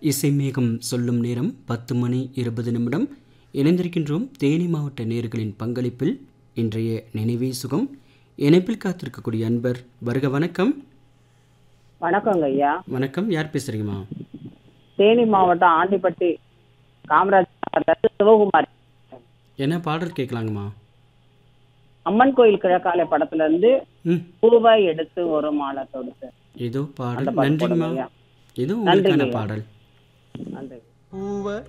இசை மேகம் சொல்லும் நேரம் பத்து மணி இருபது நிமிடம் இணைந்திருக்கின்றோம் தேனி மாவட்ட நேர்களின் பங்களிப்பில் இன்றைய நினைவே சுகம் இணைப்பில் காத்திருக்கக்கூடிய அன்பர் வருக வணக்கம் வணக்கங்க ஐயா வணக்கம் யார் பேசுறீங்கம்மா தேனி மாவட்டம் ஆண்டிப்பட்டி காமராஜ் நகர்ல சிவகுமார் என்ன பாடல் கேட்கலாங்கம்மா அம்மன் கோயில் கிழக்காலை படத்துல இருந்து ம் பூவாய் எடுத்து ஒரு மாலை தொடுத்து ஏதோ பாடல் அந்த பாட்டு நன்றிங்கம்மா போடுங்க ஐயா. ஏதோ உங்களுக்கான நன்றிங்க ஐயா. பாடல் நன்றி பூவ